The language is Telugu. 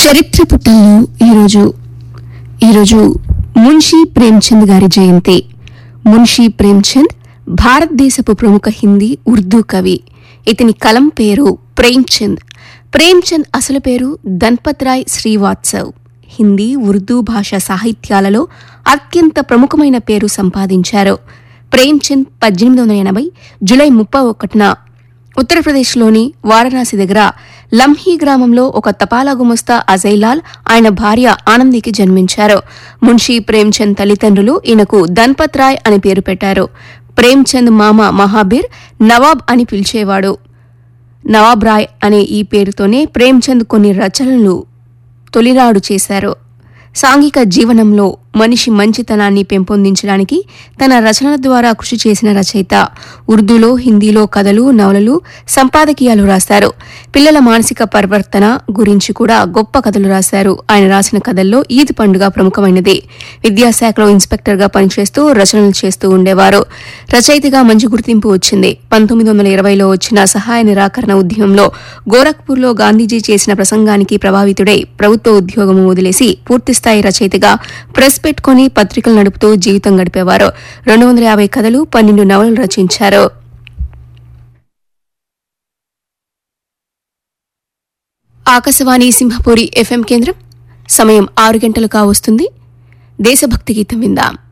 చరిత్ర పుటల్లో ఈరోజు ఈరోజు మున్షీ ప్రేమ్చంద్ గారి జయంతి మున్షీ ప్రేమ్చంద్ భారతదేశపు ప్రముఖ హిందీ ఉర్దూ కవి ఇతని కలం పేరు ప్రేమ్చంద్ ప్రేమ్చంద్ అసలు పేరు ధన్పత్ రాయ్ శ్రీవాత్సవ్ హిందీ ఉర్దూ భాషా సాహిత్యాలలో అత్యంత ప్రముఖమైన పేరు సంపాదించారు ప్రేమ్చంద్ పద్దెనిమిది వందల ఎనభై జులై ముప్పై ఒకటిన ఉత్తరప్రదేశ్లోని వారణాసి దగ్గర లంహీ గ్రామంలో ఒక తపాలా గుమస్తా అజైలాల్ ఆయన భార్య ఆనందికి జన్మించారు మున్షీ ప్రేమ్చంద్ తల్లిదండ్రులు ఈయనకు ధన్పత్ రాయ్ అని పేరు పెట్టారు ప్రేమ్చంద్ మామ మహాబీర్ నవాబ్ అని పిలిచేవాడు నవాబ్ రాయ్ అనే ఈ పేరుతోనే ప్రేమ్చంద్ కొన్ని రచనలు తొలినాడు చేశారు సాంఘిక జీవనంలో మనిషి మంచితనాన్ని పెంపొందించడానికి తన రచనల ద్వారా కృషి చేసిన రచయిత ఉర్దూలో హిందీలో కథలు నవలలు సంపాదకీయాలు రాశారు పిల్లల మానసిక పరివర్తన గురించి కూడా గొప్ప కథలు రాశారు ఆయన రాసిన కథల్లో ఈద్ పండుగ ప్రముఖమైనది విద్యాశాఖలో ఇన్స్పెక్టర్గా పనిచేస్తూ రచనలు చేస్తూ ఉండేవారు రచయితగా మంచి గుర్తింపు వచ్చింది పంతొమ్మిది వందల ఇరవైలో వచ్చిన సహాయ నిరాకరణ ఉద్యమంలో గోరఖ్పూర్లో గాంధీజీ చేసిన ప్రసంగానికి ప్రభావితుడై ప్రభుత్వ ఉద్యోగం వదిలేసి పూర్తిస్థాయి రచయితగా ప్రెస్ పెట్టుకుని పత్రికలు నడుపుతూ జీవితం గడిపేవారు రెండు వందల యాభై కథలు పన్నెండు నవలలు రచించారు ఆకాశవాణి సింహపూరి ఎఫ్ఎం కేంద్రం సమయం ఆరు గంటలు కావస్తుంది దేశభక్తి గీతం విందాం